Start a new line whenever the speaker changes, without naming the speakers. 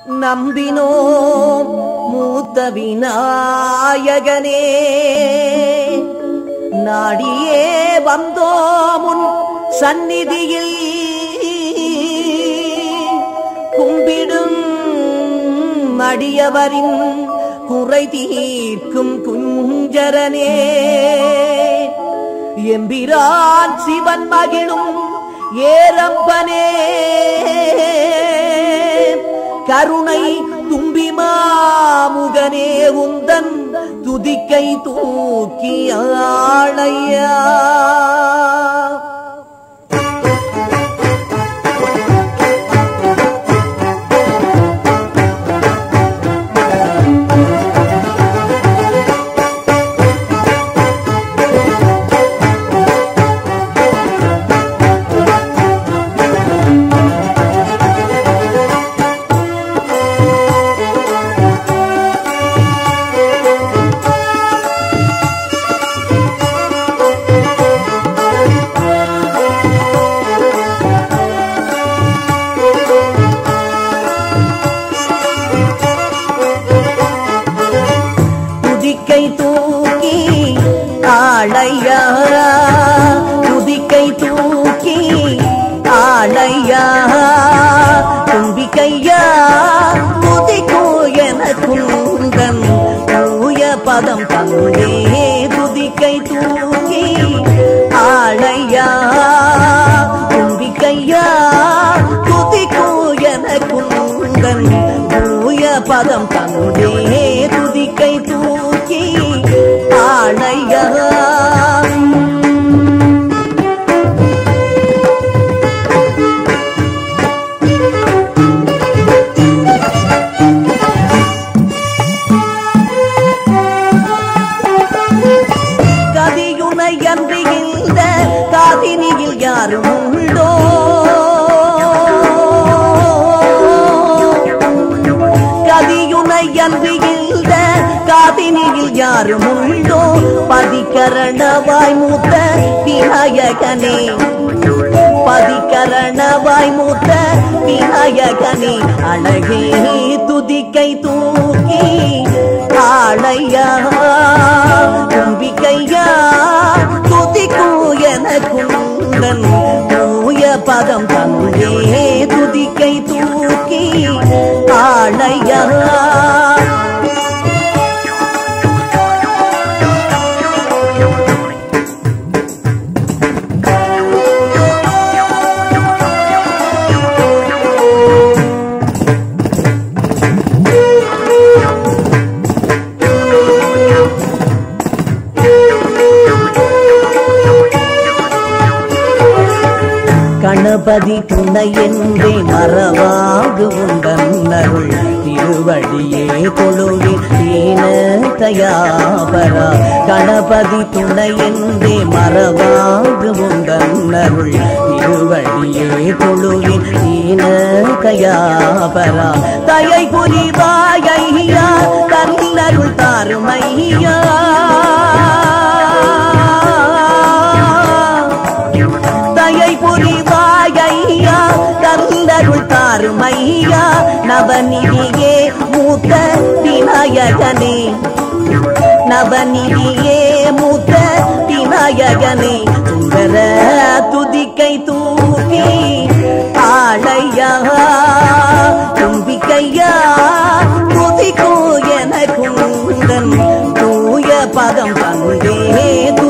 நம்பினோம் மூத்த விநாயகனே நாடியே வந்தோமுன் சந்நிதியில் கும்பிடும் அடியவரின் குறை தீர்க்கும் குஞ்சரனே எம்பிரான் சிவன் மகிழும் ஏரம்பனே கருணை தும்பி மாமுகனே உந்தன் துதிக்கை தூக்கி ஆளையா துதிக்கை தூக்கி ஆளையா துதிக்கை தூக்கி ஆளையா தும்பிக்கையா துதிக்கோ எனக்குந்தன் தூய பதம் தந்தே துதிக்கை தூக்கி ஆளையா தும்பிக்கையா துதிக்கோ எனக்குந்தன் தூய பதம் தந்தே துதிக்கை தூக்கி ஆணையா கதியுனை அன்றி இந்த காதினியில் யாரும் உண்டோ கதியுனை அன்றி இந்த காதினியில் யாரும் உண்டோ பதிக்கரணவாய் மூத்த விநாயகனே பதிக்கரணவாய் மூத்த விநாயகனே அழகே துதிக்கை தூக்கி ஆளையா தும்பிக்கையா துதிக்கூ எனக்குந்தன் தூய பதம் தந்தே துதிக்கை தூக்கி ஆளையா கணபதி துணை என்றே மறவாது உண்டன்னருள் திருவடியே கொழுவி தீன தயாபரா கணபதி துணை என்றே மறவாது உண்டன்னருள் திருவடியே கொழுவி தீன தயாபரா தயை புரிவாயா தன்னருள் தாருமையா தயை புரிவாயா தந்தருள் தாருமையா நவநிதியே மூத்த விநாயகனே நவநிதியே மூத்த விநாயகனே சுந்தர துதிக்கை தூக்கி ஆளையா தும்பிக்கையா துதிக்கோ எனக்குந்தன் தூய பதம் தந்தே